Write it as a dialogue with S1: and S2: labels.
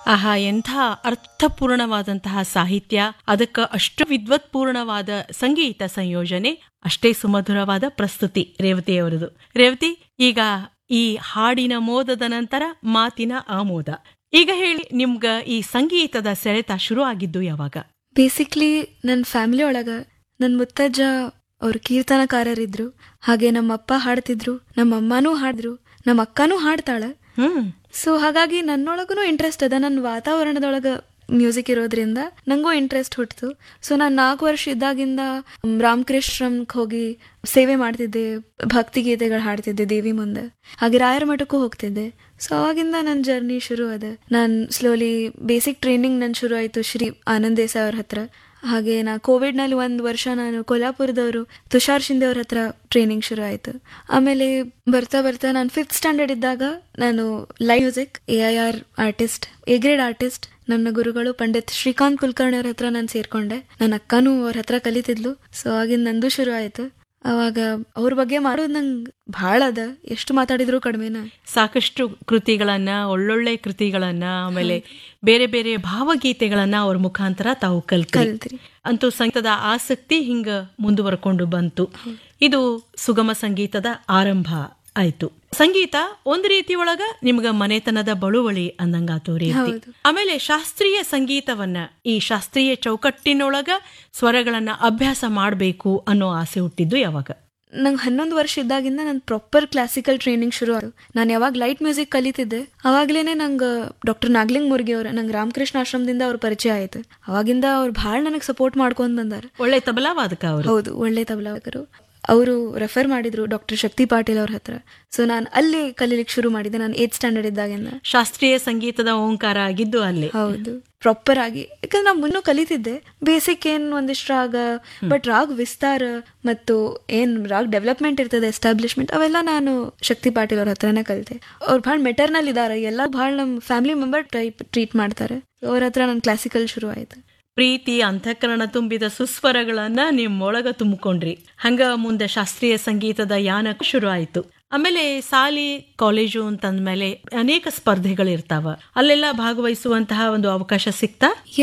S1: ಆಹಾ ಎಂಥ ಅರ್ಥಪೂರ್ಣವಾದಂತಹ ಸಾಹಿತ್ಯ ಅದಕ್ಕೆ ಅಷ್ಟು ವಿದ್ವತ್ಪೂರ್ಣವಾದ ಸಂಗೀತ ಸಂಯೋಜನೆ ಅಷ್ಟೇ ಸುಮಧುರವಾದ ಪ್ರಸ್ತುತಿ ರೇವತಿಯವರದು ರೇವತಿ ಈಗ ಈ ಹಾಡಿನ ಮೋದದ ನಂತರ ಮಾತಿನ ಆಮೋದ ಈಗ ಹೇಳಿ ನಿಮ್ಗ ಈ ಸಂಗೀತದ ಸೆಳೆತ ಶುರು ಆಗಿದ್ದು ಯಾವಾಗ
S2: ಬೇಸಿಕ್ಲಿ ನನ್ನ ಫ್ಯಾಮಿಲಿ ಒಳಗ ನನ್ನ ಮುತ್ತಜ್ಜ ಅವ್ರು ಕೀರ್ತನಕಾರರಿದ್ರು ಹಾಗೆ ನಮ್ಮ ಅಪ್ಪ ಹಾಡ್ತಿದ್ರು ನಮ್ಮ ಅಮ್ಮನೂ ಹಾಡಿದ್ರು ನಮ್ಮ ಅಕ್ಕನೂ ಹಾಡ್ತಾಳ
S1: ಹ್ಮ್
S2: ಸೊ ಹಾಗಾಗಿ ನನ್ನೊಳಗೂ ಇಂಟ್ರೆಸ್ಟ್ ಅದ ನನ್ನ ವಾತಾವರಣದೊಳಗ ಮ್ಯೂಸಿಕ್ ಇರೋದ್ರಿಂದ ನಂಗೂ ಇಂಟ್ರೆಸ್ಟ್ ಹುಟ್ಟಿತು ಸೊ ನಾನು ನಾಲ್ಕು ವರ್ಷ ಇದ್ದಾಗಿಂದ ಮ್, ರಾಮಕೃಷ್ಣಂಗೆ ಹೋಗಿ ಸೇವೆ ಮಾಡ್ತಿದ್ದೆ ಭಕ್ತಿಗೀತೆಗಳು ಹಾಡ್ತಿದ್ದೆ ದೇವಿ ಮುಂದೆ ಹಾಗೆ ರಾಯರ ಮಠಕ್ಕೂ ಹೋಗ್ತಿದ್ದೆ ಸೊ ಅವಾಗಿಂದ ನನ್ನ ಜರ್ನಿ ಶುರು ಅದ ನಾನು ಸ್ಲೋಲಿ ಬೇಸಿಕ್ ಟ್ರೈನಿಂಗ್ ನನ್ ಶುರು ಆಯ್ತು ಶ್ರೀ ಆನಂದ್ ದೇಸಾಯಿ ಅವ್ರ ಹತ್ರ ಹಾಗೆ ನಾ ಕೋವಿಡ್ ನಲ್ಲಿ ಒಂದ್ ವರ್ಷ ನಾನು ಕೊಲ್ಹಾಪುರದವರು ತುಷಾರ್ ಶಿಂದೆ ಅವ್ರ ಹತ್ರ ಟ್ರೈನಿಂಗ್ ಶುರು ಆಯ್ತು ಆಮೇಲೆ ಬರ್ತಾ ಬರ್ತಾ ನಾನು ಫಿಫ್ತ್ ಸ್ಟ್ಯಾಂಡರ್ಡ್ ಇದ್ದಾಗ ನಾನು live music A I R artist A grade artist ನನ್ನ ಗುರುಗಳು ಪಂಡಿತ್ ಶ್ರೀಕಾಂತ್ ಕುಲಕರ್ಣಿ ಅವ್ರ ಹತ್ರ ನಾನು ಸೇರ್ಕೊಂಡೆ ನನ್ನ ಅಕ್ಕನೂ ಅವ್ರ ಹತ್ರ ಕಲಿತಿದ್ಲು ಸೊ ಆಗಿಂದ ನಂದು ಶುರು ಆಯ್ತು ಅವಾಗ ಅವ್ರ ಬಗ್ಗೆ ಮಾಡೋದು ನಂಗೆ ಭಾಳ ಅದ ಎಷ್ಟು ಮಾತಾಡಿದ್ರು ಕಡಿಮೆನ
S1: ಸಾಕಷ್ಟು ಕೃತಿಗಳನ್ನ ಒಳ್ಳೊಳ್ಳೆ ಕೃತಿಗಳನ್ನ ಆಮೇಲೆ ಬೇರೆ ಬೇರೆ ಭಾವಗೀತೆಗಳನ್ನ ಅವ್ರ ಮುಖಾಂತರ ತಾವು ಕಲ್ತ್ರಿ
S2: ಕಲ್ತ್ರಿ
S1: ಅಂತೂ ಸಂಗೀತದ ಆಸಕ್ತಿ ಹಿಂಗ ಮುಂದುವರ್ಕೊಂಡು ಬಂತು ಇದು ಸುಗಮ ಸಂಗೀತದ ಆರಂಭ ಆಯ್ತು ಸಂಗೀತ ಒಂದ್ ರೀತಿ ಒಳಗ ನಿಮ್ಗ ಮನೆತನದ ಬಳುವಳಿ ಅಂದಂಗಾತು ರೀತಿ
S2: ಹೌದು.
S1: ಆಮೇಲೆ ಶಾಸ್ತ್ರೀಯ ಸಂಗೀತವನ್ನ ಈ ಶಾಸ್ತ್ರೀಯ ಚೌಕಟ್ಟಿನೊಳಗ ಸ್ವರಗಳನ್ನ ಅಭ್ಯಾಸ ಮಾಡಬೇಕು ಅನ್ನೋ ಆಸೆ ಹುಟ್ಟಿದ್ದು ಯಾವಾಗ
S2: ನಂಗೆ ಹನ್ನೊಂದು ವರ್ಷ ಇದ್ದಾಗಿಂದ ನನ್ನ ಪ್ರಾಪರ್ ಕ್ಲಾಸಿಕಲ್ ಟ್ರೈನಿಂಗ್ ಶುರು ಆಯ್ತು ನಾನು ಯಾವಾಗ ಲೈಟ್ ಮ್ಯೂಸಿಕ್ ಕಲಿತಿದ್ದೆ ಅವಾಗ್ಲೇನೆ ನಂಗೆ ಡಾಕ್ಟರ್ ನಾಗ್ಲಿಂಗ್ ಮುರ್ಗಿ ಅವ್ರ ನಂಗೆ ರಾಮಕೃಷ್ಣ ಆಶ್ರಮದಿಂದ ಅವ್ರ ಪರಿಚಯ ಆಯ್ತು ಅವಾಗಿಂದ ಅವ್ರು ಭಾಳ ನನಗೆ ಸಪೋರ್ಟ್ ಮಾಡ್ಕೊಂಡ್ ಬಂದಾರ
S1: ಒಳ್ಳೆ ತಬಲಾವಾದಕ ಅವರು
S2: ಹೌದು ಒಳ್ಳೆ ತಬಲಾಕರು ಅವರು ರೆಫರ್ ಮಾಡಿದ್ರು ಡಾಕ್ಟರ್ ಶಕ್ತಿ ಪಾಟೀಲ್ ಅವ್ರ ಹತ್ರ ಸೊ ನಾನು ಅಲ್ಲಿ ಕಲೀಲಿಕ್ಕೆ ಶುರು ಮಾಡಿದ್ದೆ ನಾನು ಏತ್ ಸ್ಟ್ಯಾಂಡರ್ಡ್ ಇದ್ದಾಗಿಂದ
S1: ಶಾಸ್ತ್ರೀಯ ಸಂಗೀತದ ಓಂಕಾರ ಆಗಿದ್ದು ಅಲ್ಲಿ
S2: ಹೌದು ಪ್ರಾಪರ್ ಆಗಿ ಯಾಕಂದ್ರೆ ನಾವು ಮುನ್ನೂ ಕಲಿತಿದ್ದೆ ಬೇಸಿಕ್ ಏನ್ ಒಂದಿಷ್ಟು ರಾಗ ಬಟ್ ರಾಗ್ ವಿಸ್ತಾರ ಮತ್ತು ಏನ್ ರಾಗ್ ಡೆವಲಪ್ಮೆಂಟ್ ಇರ್ತದೆ ಎಸ್ಟಾಬ್ಲಿಷ್ಮೆಂಟ್ ಅವೆಲ್ಲ ನಾನು ಶಕ್ತಿ ಪಾಟೀಲ್ ಅವ್ರ ಹತ್ರನೇ ಕಲಿತೆ ಅವ್ರು ಭಾಳ ಮೆಟರ್ನಲ್ ಇದಾರೆ ಎಲ್ಲ ಭಾಳ ನಮ್ಮ ಫ್ಯಾಮಿಲಿ ಮೆಂಬರ್ ಟೈಪ್ ಟ್ರೀಟ್ ಮಾಡ್ತಾರೆ ಅವ್ರ ಹತ್ರ ನನ್ನ ಕ್ಲಾಸಿಕಲ್ ಶುರು ಆಯ್ತು
S1: ಪ್ರೀತಿ ಅಂತಃಕರಣ ತುಂಬಿದ ಸುಸ್ವರಗಳನ್ನ ನಿಮ್ಮೊಳಗ ತುಂಬಿಕೊಂಡ್ರಿ ಹಂಗ ಮುಂದೆ ಶಾಸ್ತ್ರೀಯ ಸಂಗೀತದ ಯಾನ ಶುರು ಆಯ್ತು ಆಮೇಲೆ ಸಾಲಿ ಕಾಲೇಜು ಅಂತಂದ್ಮೇಲೆ ಅನೇಕ ಸ್ಪರ್ಧೆಗಳಿರ್ತಾವ ಅಲ್ಲೆಲ್ಲ ಭಾಗವಹಿಸುವಂತಹ ಒಂದು ಅವಕಾಶ ಸಿಕ್ತಾ